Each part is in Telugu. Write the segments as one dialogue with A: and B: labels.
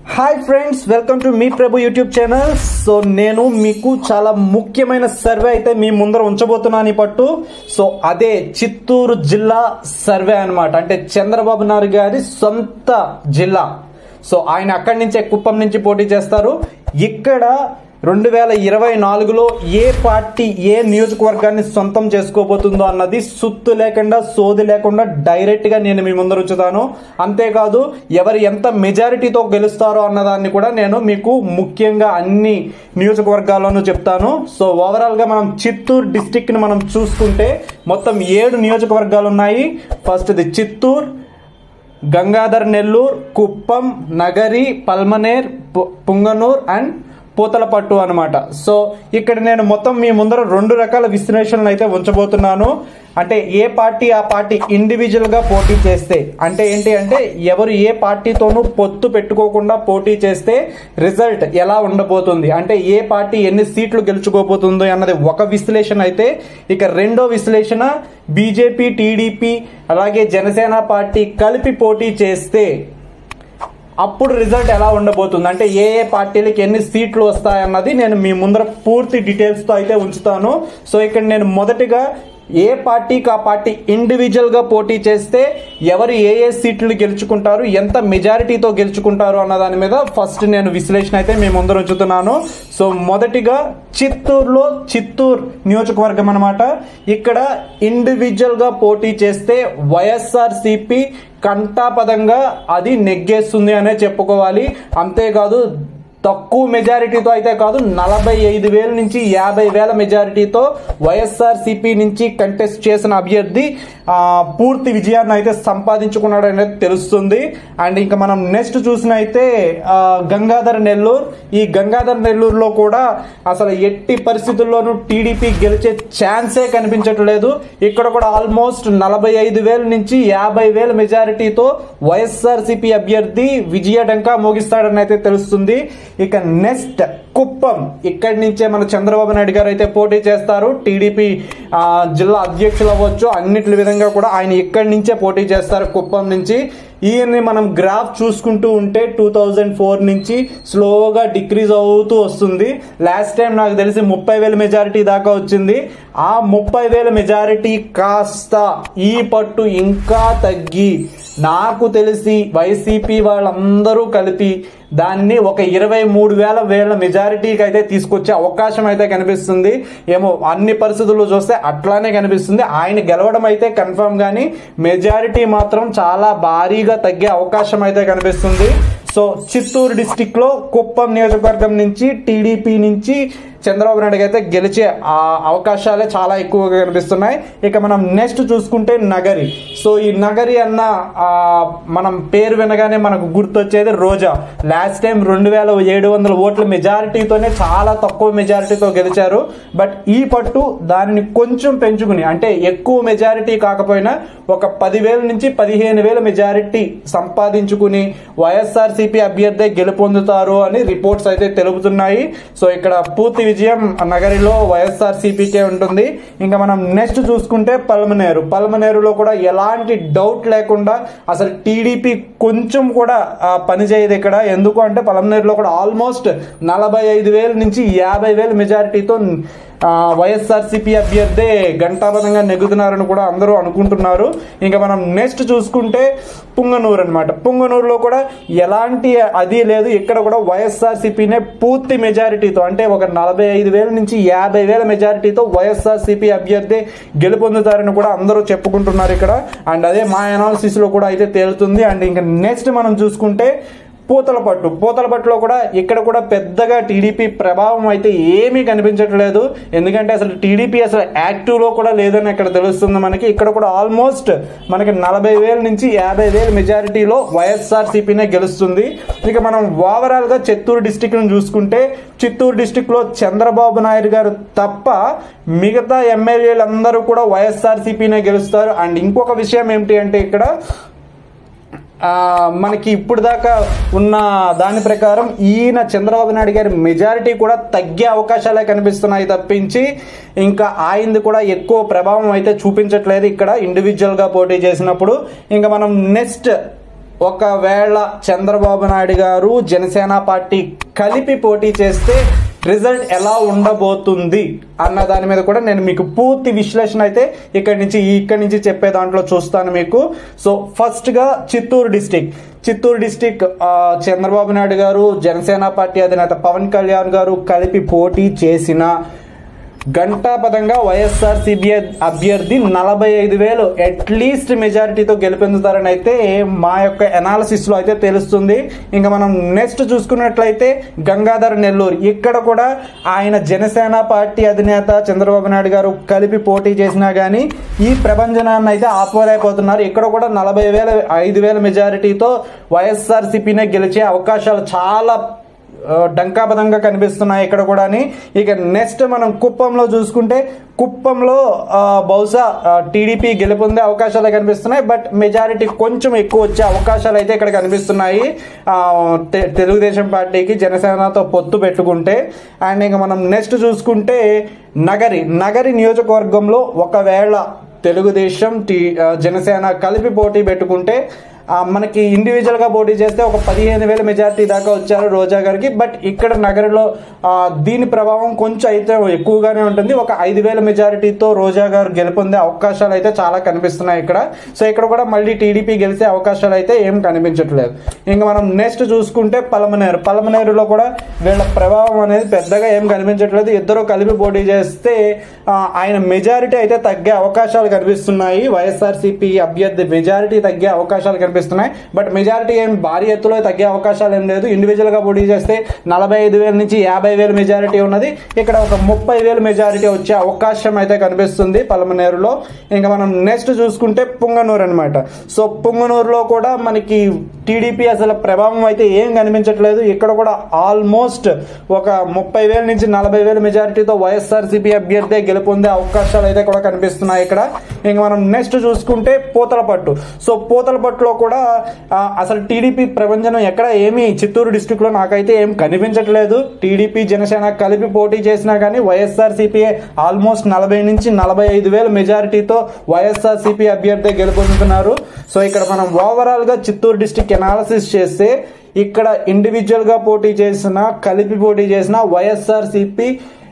A: హాయ్ ఫ్రెండ్స్ వెల్కమ్ టు మీ ప్రభు యూట్యూబ్ ఛానల్ సో నేను మీకు చాలా ముఖ్యమైన సర్వే అయితే మీ ముందర ఉంచబోతున్నాను ఈ పట్టు సో అదే చిత్తూరు జిల్లా సర్వే అన్నమాట అంటే చంద్రబాబు నాయుడు గారి సొంత జిల్లా సో ఆయన అక్కడి నుంచే కుప్పం నుంచి పోటీ చేస్తారు ఇక్కడ రెండు వేల ఇరవై నాలుగులో ఏ పార్టీ ఏ నియోజకవర్గాన్ని సొంతం చేసుకోబోతుందో అన్నది సుత్తు లేకుండా సోది లేకుండా డైరెక్ట్ గా నేను మీ ముందర ఉంచుతాను అంతేకాదు ఎవరు ఎంత మెజారిటీతో గెలుస్తారో అన్నదాన్ని కూడా నేను మీకు ముఖ్యంగా అన్ని నియోజకవర్గాల్లోనూ చెప్తాను సో ఓవరాల్ గా మనం చిత్తూరు డిస్టిక్ ని మనం చూసుకుంటే మొత్తం ఏడు నియోజకవర్గాలు ఉన్నాయి ఫస్ట్ ఇది చిత్తూరు గంగాధర్ నెల్లూరు కుప్పం నగరి పల్మనేర్ పు- పుంగనూర్ అండ్ పూతలపట్టు అనమాట సో ఇక్కడ నేను మొత్తం మీ ముందర రెండు రకాల విశ్లేషణలు అయితే ఉంచబోతున్నాను అంటే ఏ పార్టీ ఆ పార్టీ ఇండివిజువల్ గా పోటీ చేస్తే అంటే ఏంటి అంటే ఎవరు ఏ పార్టీతోనూ పొత్తు పెట్టుకోకుండా పోటీ చేస్తే రిజల్ట్ ఎలా ఉండబోతుంది అంటే ఏ పార్టీ ఎన్ని సీట్లు గెలుచుకోబోతుంది అన్నది ఒక విశ్లేషణ అయితే ఇక రెండో విశ్లేషణ బీజేపీ టీడీపీ అలాగే జనసేన పార్టీ కలిపి పోటీ చేస్తే అప్పుడు రిజల్ట్ ఎలా ఉండబోతుంది అంటే ఏ ఏ పార్టీలకి ఎన్ని సీట్లు వస్తాయన్నది నేను మీ ముందర పూర్తి డీటెయిల్స్తో అయితే ఉంచుతాను సో ఇక్కడ నేను మొదటిగా ఏ పార్టీకి ఆ పార్టీ ఇండివిజువల్ గా పోటీ చేస్తే ఎవరు ఏ ఏ సీట్లు గెలుచుకుంటారు ఎంత మెజారిటీతో గెలుచుకుంటారు అన్న దాని మీద ఫస్ట్ నేను విశ్లేషణ అయితే మీ ముందర ఉంచుతున్నాను సో మొదటిగా చిత్తూరులో చిత్తూరు నియోజకవర్గం అనమాట ఇక్కడ ఇండివిజువల్ గా పోటీ చేస్తే వైఎస్ఆర్ సిపి కంటాపదంగా అది నెగ్గేస్తుంది అనే చెప్పుకోవాలి అంతేకాదు తక్కువ మెజారిటీతో అయితే కాదు నలభై ఐదు వేల నుంచి యాభై వేల మెజారిటీతో వైఎస్ఆర్ సిపి నుంచి కంటెస్ట్ చేసిన అభ్యర్థి ఆ, పూర్తి విజయాన్ని అయితే సంపాదించుకున్నాడు అనేది తెలుస్తుంది అండ్ ఇంకా మనం నెక్స్ట్ చూసినైతే ఆ, గంగాధర్ నెల్లూరు ఈ గంగాధర్ నెల్లూరులో కూడా అసలు ఎట్టి పరిస్థితుల్లోనూ టీడీపీ గెలిచే ఛాన్సే కనిపించట్లేదు ఇక్కడ కూడా ఆల్మోస్ట్ నలభై ఐదు వేల నుంచి యాభై వేల మెజారిటీతో వైఎస్ఆర్ సిపి అభ్యర్థి విజయడంకా మోగిస్తాడని అయితే తెలుస్తుంది ఇక నెక్స్ట్ కుప్పం ఇక్కడి నుంచే మన చంద్రబాబు నాయుడు గారు అయితే పోటీ చేస్తారు టీడీపీ ఆ, జిల్లా అధ్యక్షులు అవ్వచ్చు అన్నిటి విధంగా కూడా ఆయన ఇక్కడి నుంచే పోటీ చేస్తారు కుప్పం నుంచి ఈయన్ని మనం గ్రాఫ్ చూసుకుంటూ ఉంటే టూ థౌజండ్ ఫోర్ నుంచి స్లోగా డిక్రీజ్ అవుతూ వస్తుంది లాస్ట్ టైం నాకు తెలిసి ముప్పై వేల మెజారిటీ దాకా వచ్చింది ఆ ముప్పై వేల మెజారిటీ కాస్త ఈ పట్టు ఇంకా తగ్గి నాకు తెలిసి వైసీపీ వాళ్ళందరూ కలిపి దాన్ని ఒక ఇరవై మూడు వేల వేల మెజారిటీకి అయితే తీసుకొచ్చే అవకాశం అయితే కనిపిస్తుంది ఏమో అన్ని పరిస్థితుల్లో చూస్తే అట్లానే కనిపిస్తుంది ఆయన గెలవడం అయితే కన్ఫర్మ్ కానీ మెజారిటీ మాత్రం చాలా భారీగా తగ్గే అవకాశం అయితే కనిపిస్తుంది సో చిత్తూరు డిస్టిక్ లో కుప్పం నియోజకవర్గం నుంచి టీడీపీ నుంచి చంద్రబాబు నాయుడు అయితే గెలిచే ఆ అవకాశాలే చాలా ఎక్కువగా కనిపిస్తున్నాయి ఇక మనం నెక్స్ట్ చూసుకుంటే నగరి సో ఈ నగరి అన్న ఆ, మనం పేరు వినగానే మనకు గుర్తొచ్చేది రోజా లాస్ట్ టైం రెండు వేల ఏడు వందల ఓట్ల మెజారిటీతోనే చాలా తక్కువ మెజారిటీతో గెలిచారు బట్ ఈ పట్టు దానిని కొంచెం పెంచుకుని అంటే ఎక్కువ మెజారిటీ కాకపోయినా ఒక పదివేల నుంచి పదిహేను వేల మెజారిటీ సంపాదించుకుని వైఎస్ఆర్సీపీ అభ్యర్థి గెలుపొందుతారు అని రిపోర్ట్స్ అయితే తెలుపుతున్నాయి సో ఇక్కడ పూర్తి విజయం నగరిలో వైఎస్ఆర్ సిపికే ఉంటుంది ఇంకా మనం నెక్స్ట్ చూసుకుంటే పల్మనేరు పల్మనేరులో కూడా ఎలాంటి డౌట్ లేకుండా అసలు టీడీపీ కొంచెం కూడా ఆ, పనిచేయదు ఇక్కడ ఎందుకు అంటే పల్మనేరులో కూడా ఆల్మోస్ట్ నలభై ఐదు వేల నుంచి యాభై వేల మెజారిటీతో వైఎస్ఆర్సీపీ అభ్యర్థి గంటాపదంగా నెగ్గుతున్నారని కూడా అందరూ అనుకుంటున్నారు ఇంకా మనం నెక్స్ట్ చూసుకుంటే పుంగనూరు అనమాట పుంగనూరులో కూడా ఎలాంటి అది లేదు ఇక్కడ కూడా వైఎస్ఆర్సీపీనే పూర్తి మెజారిటీతో అంటే ఒక నలభై ఐదు వేల నుంచి యాభై వేల మెజారిటీతో వైఎస్ఆర్సీపీ అభ్యర్థి గెలుపొందుతారని కూడా అందరూ చెప్పుకుంటున్నారు ఇక్కడ అండ్ అదే మా అనాలిసిస్ లో కూడా అయితే తేలుతుంది అండ్ ఇంకా నెక్స్ట్ మనం చూసుకుంటే పూతలపట్టు పూతలపట్టులో కూడా ఇక్కడ కూడా పెద్దగా టీడీపీ ప్రభావం అయితే ఏమీ కనిపించట్లేదు ఎందుకంటే అసలు టీడీపీ అసలు యాక్టివ్ లో కూడా లేదని ఇక్కడ తెలుస్తుంది మనకి ఇక్కడ కూడా ఆల్మోస్ట్ మనకి నలభై వేల నుంచి యాభై వేల మెజారిటీలో వైఎస్ఆర్ సిపినే గెలుస్తుంది ఇక మనం ఓవరాల్ గా చిత్తూరు డిస్టిక్ ను చూసుకుంటే చిత్తూరు డిస్టిక్ లో చంద్రబాబు నాయుడు గారు తప్ప మిగతా ఎమ్మెల్యేలందరూ కూడా వైఎస్ఆర్ సిపినే గెలుస్తారు అండ్ ఇంకొక విషయం ఏమిటి అంటే ఇక్కడ ఆ, మనకి ఇప్పుడు దాకా ఉన్న దాని ప్రకారం ఈయన చంద్రబాబు నాయుడు గారి మెజారిటీ కూడా తగ్గే అవకాశాలే కనిపిస్తున్నాయి తప్పించి ఇంకా ఆయనది కూడా ఎక్కువ ప్రభావం అయితే చూపించట్లేదు ఇక్కడ ఇండివిజువల్ గా పోటీ చేసినప్పుడు ఇంకా మనం నెక్స్ట్ ఒకవేళ చంద్రబాబు నాయుడు గారు జనసేన పార్టీ కలిపి పోటీ చేస్తే రిజల్ట్ ఎలా ఉండబోతుంది అన్న దాని మీద కూడా నేను మీకు పూర్తి విశ్లేషణ అయితే ఇక్కడి నుంచి ఇక్కడి నుంచి చెప్పే దాంట్లో చూస్తాను మీకు సో ఫస్ట్ గా చిత్తూరు డిస్టిక్ చిత్తూరు డిస్టిక్ ఆ, చంద్రబాబు నాయుడు గారు జనసేన పార్టీ అధినేత పవన్ కళ్యాణ్ గారు కలిపి పోటీ చేసిన గంటాపదంగా వైఎస్ఆర్ సిబిఐ అభ్యర్థి నలభై ఐదు వేలు అట్లీస్ట్ మెజారిటీతో గెలుపొందుతారని అయితే మా యొక్క ఎనాలిసిస్ లో అయితే తెలుస్తుంది ఇంకా మనం నెక్స్ట్ చూసుకున్నట్లయితే గంగాధర్ నెల్లూరు ఇక్కడ కూడా ఆయన జనసేన పార్టీ అధినేత చంద్రబాబు నాయుడు గారు కలిపి పోటీ చేసినా గానీ ఈ ప్రభంజనాన్ని అయితే ఆపుకోలేకపోతున్నారు ఇక్కడ కూడా నలభై వేల ఐదు వేల మెజారిటీతో వైఎస్ఆర్ సిపినే గెలిచే అవకాశాలు చాలా ఆ, డంకాబదంగా కనిపిస్తున్నాయి ఇక్కడ కూడా ఇక నెక్స్ట్ మనం కుప్పంలో చూసుకుంటే కుప్పంలో ఆ, బహుశా టీడీపీ గెలుపొందే అవకాశాలు కనిపిస్తున్నాయి బట్ మెజారిటీ కొంచెం ఎక్కువ వచ్చే అవకాశాలు అయితే ఇక్కడ కనిపిస్తున్నాయి ఆ, తె- తెలుగుదేశం పార్టీకి జనసేనతో పొత్తు పెట్టుకుంటే అండ్ ఇంకా మనం నెక్స్ట్ చూసుకుంటే నగరి నగరి నియోజకవర్గంలో ఒకవేళ తెలుగుదేశం టీ ఆ, జనసేన కలిపి పోటీ పెట్టుకుంటే ఆ, మనకి ఇండివిజువల్ గా పోటీ చేస్తే ఒక పదిహేను వేల మెజారిటీ దాకా వచ్చారు రోజా గారికి బట్ ఇక్కడ నగరంలో ఆ, దీని ప్రభావం కొంచెం అయితే ఎక్కువగానే ఉంటుంది ఒక ఐదు వేల మెజారిటీతో రోజా గారు గెలుపొందే అవకాశాలు అయితే చాలా కనిపిస్తున్నాయి ఇక్కడ సో ఇక్కడ కూడా మళ్ళీ టీడీపీ గెలిచే అవకాశాలు అయితే ఏం కనిపించట్లేదు ఇంకా మనం నెక్స్ట్ చూసుకుంటే పలమనేరు పలమనేరులో కూడా వీళ్ళ ప్రభావం అనేది పెద్దగా ఏం కనిపించట్లేదు ఇద్దరు కలిపి పోటీ చేస్తే ఆ, ఆయన మెజారిటీ అయితే తగ్గే అవకాశాలు కనిపిస్తున్నాయి వైఎస్ఆర్సీపీ అభ్యర్థి మెజారిటీ తగ్గే అవకాశాలు కనిపిస్తున్నాయి బట్ మెజారిటీ ఏం భారీ ఎత్తులో తగ్గే అవకాశాలు ఏం లేదు ఇండివిజువల్ గా పోటీ చేస్తే నలభై ఐదు వేల నుంచి యాభై వేల మెజారిటీ ఉన్నది ఇక్కడ ఒక ముప్పై వేల మెజారిటీ వచ్చే అవకాశం అయితే కనిపిస్తుంది పలమనేరులో ఇంకా మనం నెక్స్ట్ చూసుకుంటే పుంగనూరు అనమాట సో పుంగనూరులో కూడా మనకి టీడీపీ అసలు ప్రభావం అయితే ఏం కనిపించట్లేదు ఇక్కడ కూడా ఆల్మోస్ట్ ఒక ముప్పై వేల నుంచి నలభై వేల మెజారిటీతో వైఎస్ఆర్సీపీ అభ్యర్థి గెలుపొందే అవకాశాలు అయితే కూడా కనిపిస్తున్నాయి ఇక్కడ ఇంకా మనం నెక్స్ట్ చూసుకుంటే పూతలపట్టు సో పూతలపట్టులో కూడా ఆ, అసలు టీడీపీ ప్రపంచం ఎక్కడ ఏమీ చిత్తూరు డిస్టిక్ లో నాకైతే ఏం కనిపించట్లేదు టీడీపీ జనసేన కలిపి పోటీ చేసినా కానీ వైఎస్ఆర్ సిపిఐ ఆల్మోస్ట్ నలభై నుంచి నలభై ఐదు వేల మెజారిటీతో వైఎస్ఆర్ సిపి అభ్యర్థి గెలుపొందుతున్నారు సో ఇక్కడ మనం ఓవరాల్ గా చిత్తూరు డిస్టిక్ ఎనాలసిస్ చేస్తే ఇక్కడ ఇండివిజువల్ గా పోటీ చేసిన కలిపి పోటీ చేసిన వైఎస్ఆర్ సిపి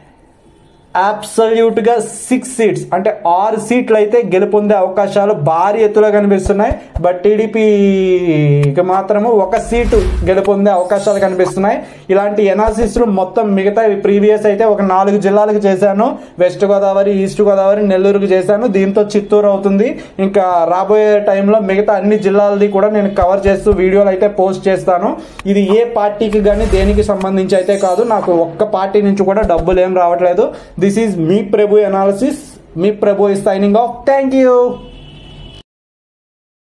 A: అబ్సల్యూట్ గా సిక్స్ సీట్స్ అంటే ఆరు సీట్లు అయితే గెలుపొందే అవకాశాలు భారీ ఎత్తులో కనిపిస్తున్నాయి బట్ టీడీపీకి మాత్రము ఒక సీటు గెలుపొందే అవకాశాలు కనిపిస్తున్నాయి ఇలాంటి ఎనాలిసిస్ మొత్తం మిగతా ప్రీవియస్ అయితే ఒక నాలుగు జిల్లాలకు చేశాను వెస్ట్ గోదావరి ఈస్ట్ గోదావరి నెల్లూరుకు చేశాను దీంతో చిత్తూరు అవుతుంది ఇంకా రాబోయే టైంలో మిగతా అన్ని జిల్లాలది కూడా నేను కవర్ చేస్తూ వీడియోలు అయితే పోస్ట్ చేస్తాను ఇది ఏ పార్టీకి కానీ దేనికి సంబంధించి అయితే కాదు నాకు ఒక్క పార్టీ నుంచి కూడా డబ్బులు ఏం రావట్లేదు దిస్ ఈజ్ మీ ప్రభు ఎనాలిసిస్ మీ Prabhu is signing off thank you